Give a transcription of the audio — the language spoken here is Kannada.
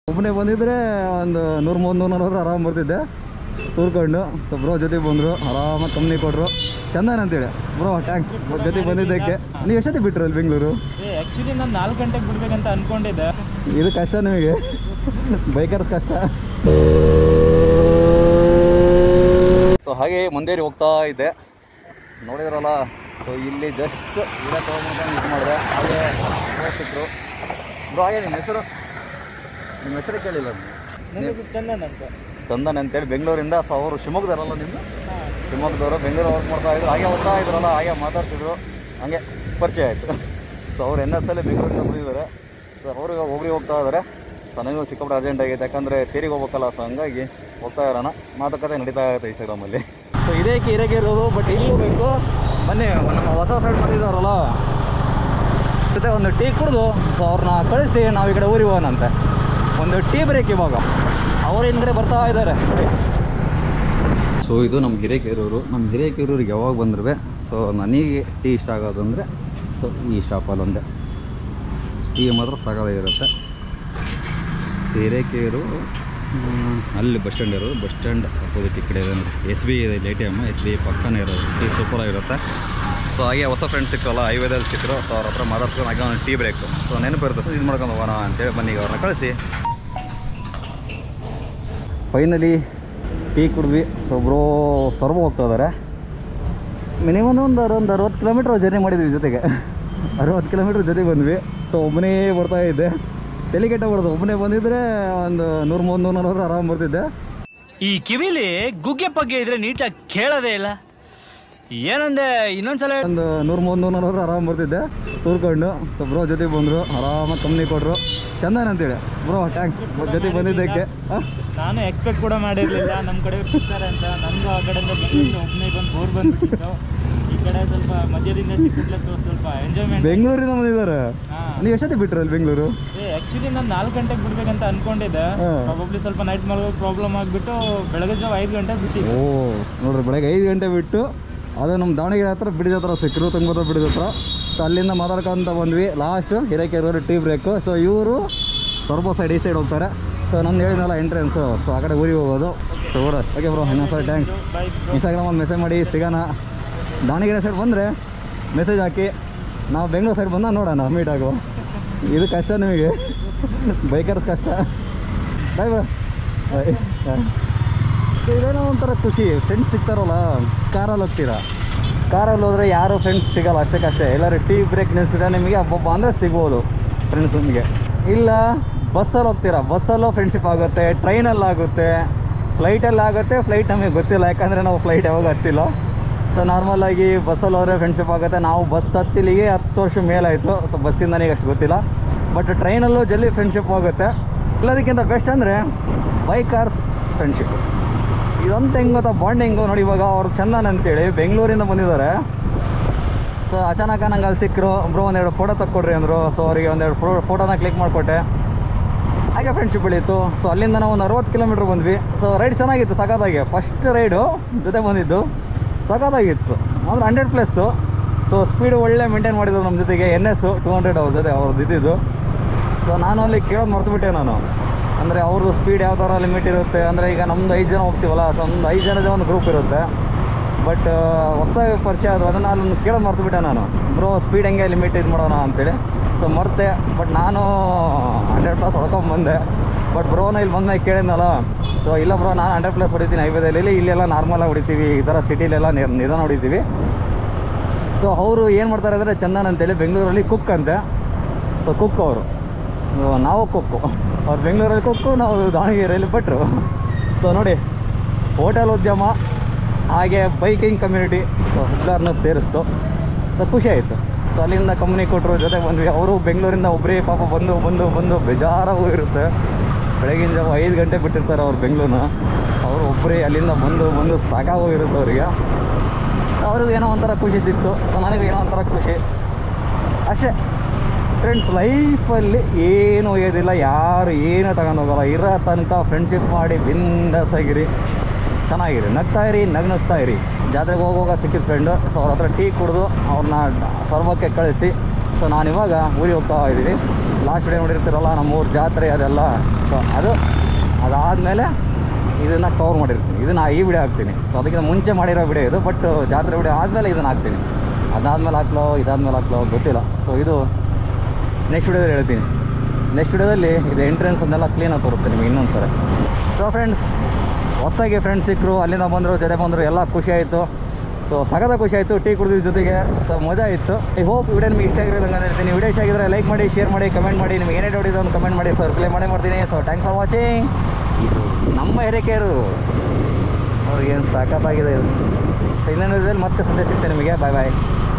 ಒಬ್ಬನೇ ಬಂದಿದ್ರೆ ಒಂದು ನೂರು ಮೂವತ್ತು ನೂರು ನಲ್ವತ್ತು ಆರಾಮ್ ಬರ್ತಿದ್ದೆ ತೂರ್ಕೊಂಡು ಸೊ ಬ್ರೋ ಜೊತೆ ಬಂದರು ಆರಾಮಾಗಿ ಕಂಪ್ನಿ ಕೊಟ್ಟರು ಚಂದನ್ ಅಂತೇಳಿ ಬ್ರೋ ಟ್ಯಾಂಕ್ಸ್ ಜೊತೆ ಬಂದಿದ್ದಕ್ಕೆ ನೀವು ಎಷ್ಟೊತ್ತಿಗೆ ಬಿಟ್ರು ಅಲ್ಲಿ ಬೆಂಗಳೂರು ಏ ಆ್ಯಕ್ಚುಲಿ ನಾನು ನಾಲ್ಕು ಗಂಟೆಗೆ ಬಿಡ್ಬೇಕಂತ ಅನ್ಕೊಂಡಿದ್ದೆ ಇದು ಕಷ್ಟ ನಿಮಗೆ ಬೈಕರ್ ಕಷ್ಟ ಸೊ ಹಾಗೆ ಮುಂದೇರಿ ಹೋಗ್ತಾ ಇದ್ದೆ ನೋಡಿದ್ರಲ್ಲ ಸೊ ಇಲ್ಲಿ ಜಸ್ಟ್ ಇಲ್ಲ ತೊಗೊಂಡು ಇದು ಮಾಡಿದೆ ಹಾಗೆ phone ಸಿಕ್ಕರು ಬ್ರೋ ಹಾಗೆ ನಿಮ್ಮ ಹೆಸರು ನಿಮ್ಮ ಹೆಸರು ಕೇಳಿಲ್ಲ ನನ್ನ ಹೆಸರು ಚಂದನ್ ಅಂತ ಚಂದನ್ ಅಂತೇಳಿ ಬೆಂಗಳೂರಿಂದ ಸೊ ಅವರು ಶಿವಮೊಗ್ಗದವರಲ್ಲ ನಿಮ್ಮದು ಶಿವಮೊಗ್ಗದವರು ಬೆಂಗಳೂರು ವರ್ಕ್ ಮಾಡ್ತಾ ಇದ್ರು ಹಾಗೆ ಹೋಗ್ತಾ ಇದ್ರಲ್ಲ ಹಾಗೆ ಮಾತಾಡ್ತಿದ್ರು ಹಂಗೆ ಪರಿಚಯ ಆಯಿತು ಸೊ ಅವ್ರು ಎನ್ ಎಸ್ ಅಲ್ಲಿ ಬೆಂಗಳೂರಿಂದ ಬಂದಿದ್ದಾರೆ ಸೊ ಅವರು ಇವಾಗ ಒಬ್ರಿಗೆ ಹೋಗ್ತಾ ಇದ್ದಾರೆ ಸೊ ನನಗೂ ಸಿಕ್ಕಾಪಟ್ಟೆ ಅರ್ಜೆಂಟ್ ಆಗೈತೆ ಯಾಕಂದರೆ ತೇರಿಗೆ ಹೋಗ್ಬೇಕಲ್ಲ ಸೊ ಹಂಗಾಗಿ ಹೋಗ್ತಾ ಇರೋಣ ಮಾತುಕತೆ ನಡೀತಾ ಇರುತ್ತೆ ಇನ್ಸ್ಟಾಗ್ರಾಮಲ್ಲಿ ಸೊ ಇದೇ ಇರಕ್ಕೆ ಇರೋದು ಬಟ್ ಇಲ್ಲಿ ಹೋಗ್ಬೇಕು ಬನ್ನಿ ನಮ್ಮ ಹೊಸ ಫ್ರೆಂಡ್ ಬಂದಿದ್ದಾರಲ್ಲ ಜೊತೆ ಒಂದು ಟೀ ಕುಡಿದು ಸೊ ಅವ್ರನ್ನ ಕಳಿಸಿ ನಾವು ಈ ಕಡೆ ಊರಿಗೆ ಹೋಗೋಣಂತೆ ಒಂದು ಟೀ ಬ್ರೇಕ್ ಇವಾಗ ಅವ್ರು ಹಿಂದ್ಗಡೆ ಬರ್ತಾ ಇದ್ದಾರೆ ಸೊ ಇದು ನಮ್ಮ ಹಿರೇಕೆರೂರು ನಮ್ಮ ಹಿರೇಕೆರೂರಿಗೆ ಯಾವಾಗ ಬಂದ್ರೆ ಸೊ ನನಗೆ ಟೀ ಇಷ್ಟ ಆಗೋದಂದರೆ ಸೊ ಈ ಶಾಪಲ್ಲಿ ಒಂದೇ ಟೀ ಮಾತ್ರ ಸಾಕಾಗಿರುತ್ತೆ ಸೊ ಹಿರೇಕೆರೂರು ಹ್ಮ್, ಅಲ್ಲಿ ಬಸ್ ಸ್ಟ್ಯಾಂಡ್ ಇರೋದು ಬಸ್ ಸ್ಟ್ಯಾಂಡ್ ಅಪೋಸಿಟ್ ಈ ಕಡೆ ಇದೆ ನೋಡಿ ಎಸ್ ಬಿ ಇದೆ A T M S B ಪಕ್ಕನೇ ಇರೋದು ಟೀ ಸೂಪರಾಗಿರುತ್ತೆ ಸೊ ಹಾಗೆ ಹೊಸ ಫ್ರೆಂಡ್ಸ್ ಸಿಕ್ಕಲ್ಲ ಹೈವೇದಲ್ಲಿ ಸಿಕ್ಕರು ಸೊ ಅವ್ರ ಹತ್ರ ಮಾತಾಡ್ಸ್ಕೊಂಡು ಹಾಗೆ ಒಂದು ಟೀ ಬ್ರೇಕು ಸೊ ನೆನಪಿರುತ್ತೆ ಸೊ ಇದು ಮಾಡ್ಕೊಂಡು ಹೋಗೋಣ ಅಂತೇಳಿ ಬನ್ನಿ ಈಗ ಅವ್ರನ್ನ ಕಳಿಸಿ ಫೈನಲಿ ಟೀ ಕುಡಿದ್ವಿ ಸೊ ಒಬ್ಬರು ಸರ್ವ ಹೋಗ್ತಾ ಇದ್ದಾರೆ ಮಿನಿಮಮ್ ಒಂದು ಒಂದು ಅರವತ್ತು ಕಿಲೋಮೀಟ್ರ್ ಜರ್ನಿ ಮಾಡಿದ್ವಿ ಜೊತೆಗೆ ಅರವತ್ತು ಕಿಲೋಮೀಟ್ರ್ ಜೊತೆಗೆ ಬಂದ್ವಿ ಸೊ ಒಬ್ಬನೇ ಬರ್ತಾ ಇದ್ದೆ ತಲೆ ಕೆಟ್ಟ ಬರೋದು ಒಬ್ಬನೇ ಬಂದಿದ್ರೆ ಒಂದು ನೂರು ಮೂವತ್ತು ನೂರು ನಲ್ವತ್ತು ಆರಾಮ್ ಬರ್ತಿದ್ದೆ ಈ ಕಿವಿಲಿ ಗುಗ್ಗೆ ಪಗ್ಗೆ ಇದ್ರೆ ನೀಟಾಗಿ ಕೇಳೋದೇ ಇಲ್ಲ ಏನಂದೆ ಇನ್ನೊಂದ್ಸಲ ಹೇಳ್- ಒಂದು ನೂರು ಮೂವತ್ತು ನೂರು ನಲ್ವತ್ತು ಆರಾಮ್ ಬರ್ತಿದ್ದೆ ತೂರ್ಕೊಂಡು ಸೊ ಬ್ರೋ ಜೊತೆ ಬಂದರು ಆರಾಮಾಗಿ ಕಂಪ್ನಿ ಕೊಟ್ಟರು ಚಂದನ್ ಅಂತೇಳಿ ಬ್ರೋ ಟ್ಯಾಂಕ್ಸ್ ಜೊತೆ ಬಂದಿದ್ದಕ್ಕೆ ಹಾಂ ನಾನು ಎಕ್ಸ್ಪೆಕ್ಟ್ ಕೂಡ ಮಾಡಿರಲಿಲ್ಲ ನಮ್ಮ ಕಡೆ ಸಿಗ್ತಾರೆ ಅಂತ ನನಗೂ ಆ ಕಡೆಯಿಂದ ಬೆಂಗಳೂರು ಒಬ್ಬನೇ ಬಂದು ಬೋರ್ ಬಂದ್ಬಿಟ್ಟಿತ್ತು ಈ ಕಡೆ ಸ್ವಲ್ಪ ಮಧ್ಯದಿಂದ ಸಿಕ್ಕಿದ್ಲತ್ತು ಸ್ವಲ್ಪ ಎಂಜಾಯ್ಮೆಂಟ್ ಬೆಂಗಳೂರಿಂದ ಬಂದಿದ್ದಾರೆ ಹಾಂ ನೀವು ಎಷ್ಟೊತ್ತಿಗೆ ಬಿಟ್ರು ಅಲ್ಲಿ ಬೆಂಗಳೂರು ಏ ಆ್ಯಕ್ಚುಲಿ ನಾನು ನಾಲ್ಕು ಗಂಟೆಗೆ ಬಿಡ್ಬೇಕಂತ ಅನ್ಕೊಂಡಿದ್ದೆ ಹಾ. ಪ್ರಾಬಬ್ಲಿ ಸ್ವಲ್ಪ ನೈಟ್ ಮಲಗೋ ಪ್ರಾಬ್ಲಮ್ ಆಗಿಬಿಟ್ಟು ಬೆಳಗ್ಗೆ ಜಾವ ಐದು ಗಂಟೆಗೆ ಬಿಟ್ಟಿದ್ದೆ ಓ ನೋಡ್ರಿ ಬೆಳಗ್ಗೆ ಐದು ಗಂಟೆ ಬಿಟ್ಟು ಅದು ನಮ್ಮ ದಾವಣಗೆರೆ ಹತ್ರ ಬಿಡಿದ ಹತ್ರ ಸಿಕ್ಕರು ತುಂಗಭದ್ರ ಬಿಡಿದ ಹತ್ರ ಸೊ ಅಲ್ಲಿಂದ ಮಾತಾಡ್ಕೊಂತ ಬಂದ್ವಿ last Hirekerur tea break so ಇವರು ಸ್ವಲ್ಪ ಸೈಡ್ ಈ ಸೈಡ್ ಹೋಗ್ತಾರೆ ಸೊ ನಾನು ಹೇಳಿದ್ನಲ್ಲ ಎಂಟ್ರೆನ್ಸು ಸೊ ಆ ಕಡೆ ಊರಿಗೆ ಹೋಗೋದು ಸೊ ಓಡ ಓಕೆ ಬ್ರೋ ಇನ್ನೊಂದು ಸಲ ಥ್ಯಾಂಕ್ಸ್ ಬೈ ಇನ್ಸ್ಟಾಗ್ರಾಮಲ್ಲಿ ಮೆಸೇಜ್ ಮಾಡಿ ಸಿಗೋಣ ದಾವಣಗೆರೆ ಸೈಡ್ ಬಂದರೆ ಮೆಸೇಜ್ ಹಾಕಿ ನಾವು ಬೆಂಗಳೂರು ಸೈಡ್ ಬಂದ ನೋಡೋಣ ಮೀಟ್ ಆಗುವ ಇದು ಕಷ್ಟ ನಿಮಗೆ ಬೈಕರ್ಸ್ ಕಷ್ಟ ಬಾಯ್ ಬ್ರೋ ಬಾಯ್ ಇದೇನೋ ಒಂಥರ ಖುಷಿ ಫ್ರೆಂಡ್ಸ್ ಸಿಗ್ತಾರಲ್ಲ ಕಾರಲ್ಲಿ ಹೋಗ್ತೀರಾ ಕಾರಲ್ಲಿ ಹೋದರೆ ಯಾರು ಫ್ರೆಂಡ್ಸ್ ಸಿಗಲ್ಲ ಅಷ್ಟಕ್ಕಷ್ಟೇ ಎಲ್ಲರೂ ಟೀ ಬ್ರೇಕ್ ನಿಲ್ಸಿದ್ರೆ ನಿಮಗೆ ಒಬ್ಬೊಬ್ಬ ಅಂದರೆ ಸಿಗ್ಬೋದು ಫ್ರೆಂಡ್ಸ್ ನಿಮಗೆ ಇಲ್ಲ ಬಸ್ಸಲ್ಲಿ ಹೋಗ್ತೀರಾ ಬಸ್ಸಲ್ಲೂ ಫ್ರೆಂಡ್ಶಿಪ್ ಆಗುತ್ತೆ ಟ್ರೈನಲ್ಲಿ ಆಗುತ್ತೆ ಫ್ಲೈಟಲ್ಲಿ ಆಗುತ್ತೆ ಫ್ಲೈಟ್ ನಮಗೆ ಗೊತ್ತಿಲ್ಲ ಯಾಕಂದರೆ ನಾವು ಫ್ಲೈಟ್ ಯಾವಾಗ ಹತ್ತಿಲ್ಲ ಸೊ ನಾರ್ಮಲಾಗಿ ಬಸ್ಸಲ್ಲಿ ಹೋದರೆ ಫ್ರೆಂಡ್ಶಿಪ್ ಆಗುತ್ತೆ ನಾವು ಬಸ್ ಹತ್ತಿಲಿಗೆ ಹತ್ತು ವರ್ಷ ಮೇಲಾಯಿತು ಸೊ ಬಸ್ಸಿಂದ ನನಗೆ ಅಷ್ಟು ಗೊತ್ತಿಲ್ಲ ಬಟ್ ಟ್ರೈನಲ್ಲೂ ಜಲ್ದಿ ಫ್ರೆಂಡ್ಶಿಪ್ ಆಗುತ್ತೆ ಎಲ್ಲದಕ್ಕಿಂತ ಬೆಸ್ಟ್ ಅಂದರೆ ಬೈಕರ್ಸ್ ಫ್ರೆಂಡ್ಶಿಪ್ ಇದೊಂದು ಹೆಂಗೆ ಗೊತ್ತಾ ಬಾಂಡಿಂಗು ನೋಡಿ ಇವಾಗ ಅವ್ರು ಚಂದನ್ ಅಂತೇಳಿ ಬೆಂಗಳೂರಿಂದ ಬಂದಿದ್ದಾರೆ ಸೊ ಅಚಾನಕ ನಂಗೆ ಅಲ್ಲಿ ಸಿಕ್ಕರು ಬ್ರೋ ಒಂದೆರಡು ಫೋಟೋ ತಕ್ಕೊಡ್ರಿ ಅಂದರು ಸೊ ಅವರಿಗೆ ಒಂದೆರಡು ಫೋ ಫೋಟೋನ ಕ್ಲಿಕ್ ಮಾಡಿಕೊಟ್ಟೆ ಹಾಗೆ ಫ್ರೆಂಡ್ಶಿಪ್ ಬೆಳೀತು ಸೊ ಅಲ್ಲಿಂದ ನಾವು ಒಂದು ಅರವತ್ತು ಕಿಲೋಮೀಟ್ರ್ ಬಂದ್ವಿ ಸೊ ರೈಡ್ ಚೆನ್ನಾಗಿತ್ತು ಸಖತ್ತಾಗಿ ಫಸ್ಟ್ ರೈಡು ಜೊತೆ ಬಂದಿದ್ದು ಸಖತ್ತಾಗಿತ್ತು ಅಂದರೆ ಹಂಡ್ರೆಡ್ ಪ್ಲಸ್ಸು ಸೊ ಸ್ಪೀಡು ಒಳ್ಳೆ ಮೇಂಟೈನ್ ಮಾಡಿದ್ರು ನಮ್ಮ ಜೊತೆಗೆ ಎನ್ ಎಸ್ಸು ಟೂ ಹಂಡ್ರೆಡ್ ಅವ್ರ ಜೊತೆ ಅವ್ರದ್ದು ಇದ್ದಿದ್ದು ಸೊ ನಾನು ಅಲ್ಲಿ ಕೇಳೋದು ಮರ್ತುಬಿಟ್ಟೆ ನಾನು ಅಂದರೆ ಅವ್ರದ್ದು ಸ್ಪೀಡ್ ಯಾವ ಥರ ಲಿಮಿಟ್ ಇರುತ್ತೆ ಅಂದರೆ ಈಗ ನಮ್ಮದು ಐದು ಜನ ಹೋಗ್ತೀವಲ್ಲ ಸೊ ಒಂದು ಐದು ಜನದ ಒಂದು ಗ್ರೂಪ್ ಇರುತ್ತೆ ಬಟ್ ಹೊಸದಾಗಿ ಪರಿಚಯ ಆದರೂ ಅದನ್ನು ಅಲ್ಲಿ ಕೇಳೋದು ಮರ್ತುಬಿಟ್ಟೆ ನಾನು ಬ್ರೋ ಸ್ಪೀಡ್ ಹೆಂಗೆ ಲಿಮಿಟ್ ಇದು ಮಾಡೋಣ ಅಂತೇಳಿ ಸೊ ಮರ್ತೆ ಬಟ್ ನಾನು ಹಂಡ್ರೆಡ್ ಪ್ಲಸ್ ಹೊಡ್ಕೊಂಬಂದೆ ಬಟ್ ಬ್ರೋನ ಇಲ್ಲಿ ಬಂದ್ಮೇಲೆ ಕೇಳಿದ್ನಲ್ಲ ಸೊ ಇಲ್ಲ ಬ್ರೋ ನಾನು ಹಂಡ್ರೆಡ್ ಪ್ಲಸ್ ಹೊಡಿತೀನಿ ಹೈವೇದಲ್ಲಿ ಇಲ್ಲೆಲ್ಲ ನಾರ್ಮಲಾಗಿ ಹೊಡಿತೀವಿ ಈ ಥರ ಸಿಟಿಲೆಲ್ಲ ನಿರ್ ನಿಧಾನ ಹೊಡಿತೀವಿ ಸೊ ಅವರು ಏನು ಮಾಡ್ತಾರೆ ಅಂದರೆ ಚಂದನ್ ಅಂತೇಳಿ ಬೆಂಗಳೂರಲ್ಲಿ ಕುಕ್ ಅಂತೆ ಸೊ ಕುಕ್ ಅವರು ನಾವು ಕುಕ್ಕು ಅವ್ರು ಬೆಂಗಳೂರಲ್ಲಿ ಕುಕ್ಕು ನಾವು ದಾವಣಗೆರೆಯಲ್ಲಿ ಭಟ್ರು ಸೊ ನೋಡಿ ಹೋಟೆಲ್ ಉದ್ಯಮ ಹಾಗೆ ಬೈಕಿಂಗ್ ಕಮ್ಯುನಿಟಿ ಸೊ ಎಲ್ಲರನ್ನೂ ಸೇರಿಸ್ತು ಸೊ ಖುಷಿ ಆಯಿತು ಸೊ ಅಲ್ಲಿಂದ ಕಂಪ್ನಿ ಕೊಟ್ಟರು ಜೊತೆ ಬಂದ್ವಿ ಅವರು ಬೆಂಗಳೂರಿಂದ ಒಬ್ಬರೇ ಪಾಪ ಬಂದು ಬಂದು ಬಂದು ಬೇಜಾರಾಗೂ ಇರುತ್ತೆ ಬೆಳಗಿನ ಜಾವ ಐದು ಗಂಟೆ ಬಿಟ್ಟಿರ್ತಾರೆ ಅವ್ರು ಬೆಂಗಳೂರನ್ನ ಅವರು ಒಬ್ಬರೇ ಅಲ್ಲಿಂದ ಬಂದು ಬಂದು ಸಾಕಾಗೋಗಿರುತ್ತೆ ಅವರಿಗೆ ಅವ್ರಿಗೂ ಏನೋ ಒಂಥರ ಖುಷಿ ಸಿಕ್ತು ಸೊ ನನಗೂ ಏನೋ ಒಂಥರ ಖುಷಿ ಅಷ್ಟೇ ಫ್ರೆಂಡ್ಸ್ ಲೈಫಲ್ಲಿ ಏನು ಒಯ್ಯೋದಿಲ್ಲ ಯಾರು ಏನು ತಗೊಂಡು ಹೋಗಲ್ಲ ಇರೋ ತನಕ ಫ್ರೆಂಡ್ಶಿಪ್ ಮಾಡಿ ಬಿಂದಾಸ್ ಆಗಿರಿ ಚೆನ್ನಾಗಿರಿ ನಗ್ತಾ ಇರಿ ನಗ್ನಗ್ತಾ ಇರಿ ಜಾತ್ರೆಗೆ ಹೋಗುವಾಗ ಸಿಕ್ಕಿದ ಫ್ರೆಂಡು ಸೊ ಅವ್ರ ಹತ್ರ ಟೀ ಕುಡಿದು ಅವ್ರನ್ನ ಸ್ವರ್ಭಕ್ಕೆ ಕಳಿಸಿ ಸೊ ನಾನು ಇವಾಗ ಊರಿಗೆ ಹೋಗ್ತಾ ಇದ್ದೀನಿ ಲಾಸ್ಟ್ ವಿಡಿಯೋ ನೋಡಿರ್ತೀರಲ್ಲ ನಮ್ಮ ಊರ ಜಾತ್ರೆ ಅದೆಲ್ಲ ಸೊ ಅದು ಅದಾದಮೇಲೆ ಇದನ್ನು ಕವರ್ ಮಾಡಿರ್ತೀನಿ ಇದನ್ನು ಈ ವಿಡಿಯೋ ಹಾಕ್ತೀನಿ ಸೊ ಅದಕ್ಕಿಂತ ಮುಂಚೆ ಮಾಡಿರೋ ವಿಡಿಯೋ ಇದು ಬಟ್ ಜಾತ್ರೆ ವಿಡಿಯೋ ಆದಮೇಲೆ ಇದನ್ನು ಹಾಕ್ತೀನಿ ಅದಾದಮೇಲೆ ಹಾಕ್ಲೋ ಇದಾದ್ಮೇಲೆ ಹಾಕ್ಲೋ ಗೊತ್ತಿಲ್ಲ ಸೊ ಇದು ನೆಕ್ಸ್ಟ್ ವಿಡಿಯೋದಲ್ಲಿ ಹೇಳ್ತೀನಿ ನೆಕ್ಸ್ಟ್ ವಿಡಿಯೋದಲ್ಲಿ ಇದು ಎಂಟ್ರೆನ್ಸ್ ಅದನ್ನೆಲ್ಲ ಕ್ಲೀನಾಗಿ ತೋರಿಸ್ತೀನಿ ನಿಮಗೆ ಇನ್ನೊಂದು ಸಲ ಸೊ ಫ್ರೆಂಡ್ಸ್ ಹೊಸದಾಗಿ ಫ್ರೆಂಡ್ಸ್ ಸಿಕ್ಕರು ಅಲ್ಲಿಂದ ಬಂದರು ಜೊತೆ ಬಂದರು ಎಲ್ಲ ಖುಷಿ ಆಯಿತು ಸೊ ಸಗದ ಖುಷಿ ಆಯಿತು ಟೀ ಕುಡಿದಿದ್ದ ಜೊತೆಗೆ ಸೊ ಮಜಾ ಇತ್ತು ಐ ಹೋಪ್ ವಿಡಿಯೋ ನಿಮಗೆ ಇಷ್ಟ ಆಗಿರೋದಂಗೆ ಹೇಳ್ತೀನಿ ವಿಡಿಯೋ ಇಷ್ಟ ಆಗಿದ್ರೆ ಲೈಕ್ ಮಾಡಿ ಶೇರ್ ಮಾಡಿ ಕಮೆಂಟ್ ಮಾಡಿ ನಿಮಗೆ ಏನೇ ಡೌಟ್ ಇದೆ ಒಂದು ಕಮೆಂಟ್ ಮಾಡಿ ಸೊ ರಿಪ್ಲೈ ಮಾಡೇ ಮಾಡ್ತೀನಿ ಸೊ ಥ್ಯಾಂಕ್ಸ್ ಫಾರ್ ವಾಚಿಂಗ್ ಇದು ನಮ್ಮ ಹಿರೇಕೆಯರು ಅವ್ರಿಗೇನು ಸಖತ್ತಾಗಿದೆ ಇದು ಸೊ ಇನ್ನೊಂದು ವಿಡಿಯೋದಲ್ಲಿ ಮತ್ತೆ ಸಂದೇಶ ಸಿಗ್ತೇನೆ ನಿಮಗೆ ಬಾಯ್ ಬಾಯ್